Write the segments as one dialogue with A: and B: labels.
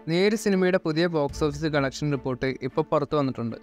A: നേര് സിനിമയുടെ പുതിയ ബോക്സ് ഓഫീസ് കളക്ഷൻ റിപ്പോർട്ട് ഇപ്പോൾ പുറത്തു വന്നിട്ടുണ്ട്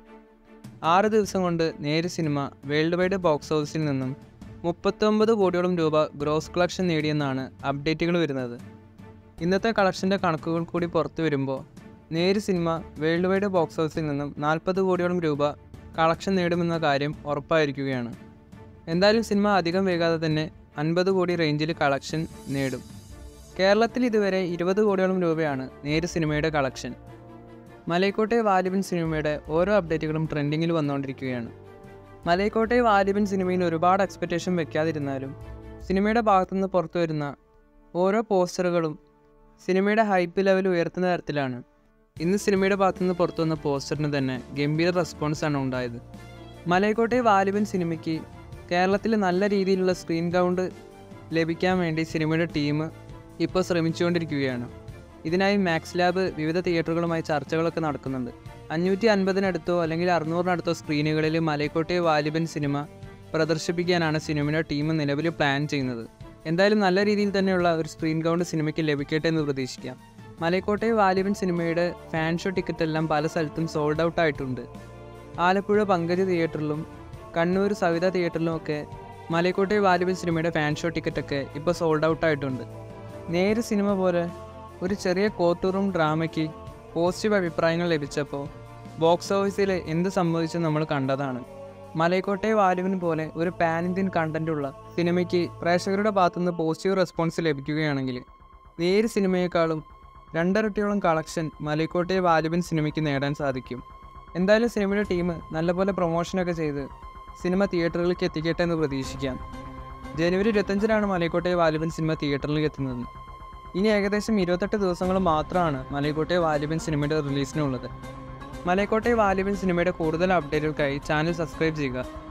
A: ആറ് ദിവസം കൊണ്ട് നേര് സിനിമ വേൾഡ് വൈഡ് ബോക്സ് ഓഫീസിൽ നിന്നും മുപ്പത്തൊമ്പത് കോടിയോളം രൂപ ഗ്രോസ് കളക്ഷൻ നേടിയെന്നാണ് അപ്ഡേറ്റുകൾ വരുന്നത് ഇന്നത്തെ കളക്ഷൻ്റെ കണക്കുകൾ കൂടി പുറത്തു വരുമ്പോൾ നേര് സിനിമ വേൾഡ് വൈഡ് ബോക്സ് ഓഫീസിൽ നിന്നും നാൽപ്പത് കോടിയോളം രൂപ കളക്ഷൻ നേടുമെന്ന കാര്യം ഉറപ്പായിരിക്കുകയാണ് എന്തായാലും സിനിമ അധികം വൈകാതെ തന്നെ അൻപത് കോടി റേഞ്ചിൽ കളക്ഷൻ നേടും കേരളത്തിൽ ഇതുവരെ ഇരുപത് കോടിയോളം രൂപയാണ് നേര് സിനിമയുടെ കളക്ഷൻ മലൈക്കോട്ടെ വാലിബൻ സിനിമയുടെ ഓരോ അപ്ഡേറ്റുകളും ട്രെൻഡിങ്ങിൽ വന്നുകൊണ്ടിരിക്കുകയാണ് മലൈക്കോട്ടെ വാലിബൻ സിനിമയിൽ ഒരുപാട് എക്സ്പെക്റ്റേഷൻ വെക്കാതിരുന്നാലും സിനിമയുടെ ഭാഗത്തുനിന്ന് പുറത്തു വരുന്ന ഓരോ പോസ്റ്ററുകളും സിനിമയുടെ ഹൈപ്പ് ലെവൽ ഉയർത്തുന്ന തരത്തിലാണ് ഇന്ന് സിനിമയുടെ ഭാഗത്തുനിന്ന് പുറത്തു വന്ന പോസ്റ്ററിന് തന്നെ ഗംഭീര റെസ്പോൺസാണ് ഉണ്ടായത് മലൈക്കോട്ടെ വാലിബൻ സിനിമയ്ക്ക് കേരളത്തിൽ നല്ല രീതിയിലുള്ള സ്ക്രീൻ കൗണ്ട് ലഭിക്കാൻ വേണ്ടി സിനിമയുടെ ടീം ഇപ്പോൾ ശ്രമിച്ചുകൊണ്ടിരിക്കുകയാണ് ഇതിനായി മാക്സ് ലാബ് വിവിധ തിയേറ്ററുകളുമായി ചർച്ചകളൊക്കെ നടക്കുന്നുണ്ട് അഞ്ഞൂറ്റി അൻപതിനടുത്തോ അല്ലെങ്കിൽ അറുന്നൂറിനടുത്തോ സ്ക്രീനുകളിൽ മലൈക്കോട്ടെ വാലിബൻ സിനിമ പ്രദർശിപ്പിക്കാനാണ് സിനിമയുടെ ടീം നിലവിൽ പ്ലാൻ ചെയ്യുന്നത് എന്തായാലും നല്ല രീതിയിൽ തന്നെയുള്ള ഒരു സ്ക്രീൻ കൗണ്ട് സിനിമയ്ക്ക് ലഭിക്കട്ടെ എന്ന് പ്രതീക്ഷിക്കാം മലൈക്കോട്ടെ വാലിബൻ സിനിമയുടെ ഫാൻ ഷോ ടിക്കറ്റ് എല്ലാം പല സ്ഥലത്തും സോൾഡ് ഔട്ട് ആയിട്ടുണ്ട് ആലപ്പുഴ പങ്കജ് തിയേറ്ററിലും കണ്ണൂർ സവിത തിയേറ്ററിലും ഒക്കെ മലൈക്കോട്ടെ വാലിബൻ സിനിമയുടെ ഫാൻ ഷോ ടിക്കറ്റൊക്കെ ഇപ്പോൾ സോൾഡ് ഔട്ട് ആയിട്ടുണ്ട് നേര് സിനിമ പോലെ ഒരു ചെറിയ കോർട്ട് ഡ്രാമയ്ക്ക് പോസിറ്റീവ് അഭിപ്രായങ്ങൾ ലഭിച്ചപ്പോൾ ബോക്സ് ഓഫീസിൽ എന്ത് സംഭവിച്ചെന്ന് നമ്മൾ കണ്ടതാണ് മലൈക്കോട്ടെ വാലുവിന് പോലെ ഒരു പാൻ ഇന്ത്യൻ കണ്ടന്റുള്ള സിനിമയ്ക്ക് പ്രേക്ഷകരുടെ ഭാഗത്തുനിന്ന് പോസിറ്റീവ് റെസ്പോൺസ് ലഭിക്കുകയാണെങ്കിൽ നേര് സിനിമയെക്കാളും രണ്ടരട്ടിയോളം കളക്ഷൻ മലൈക്കോട്ടെ വാലുവിൻ സിനിമയ്ക്ക് നേടാൻ സാധിക്കും എന്തായാലും സിനിമയുടെ ടീം നല്ലപോലെ പ്രൊമോഷനൊക്കെ ചെയ്ത് സിനിമ തിയേറ്ററുകളിലേക്ക് എത്തിക്കട്ടെ എന്ന് പ്രതീക്ഷിക്കാം ജനുവരി ഇരുപത്തഞ്ചിനാണ് മലൈക്കോട്ടെ വാലിബൻ സിനിമ തിയേറ്ററിലേക്ക് എത്തുന്നത് ഇനി ഏകദേശം ഇരുപത്തെട്ട് ദിവസങ്ങൾ മാത്രമാണ് മലൈക്കോട്ടെ വാലിബൻ സിനിമയുടെ റിലീസിനുള്ളത് മലൈക്കോട്ടെ വാലിബൻ സിനിമയുടെ കൂടുതൽ അപ്ഡേറ്റുകൾക്കായി ചാനൽ സബ്സ്ക്രൈബ് ചെയ്യുക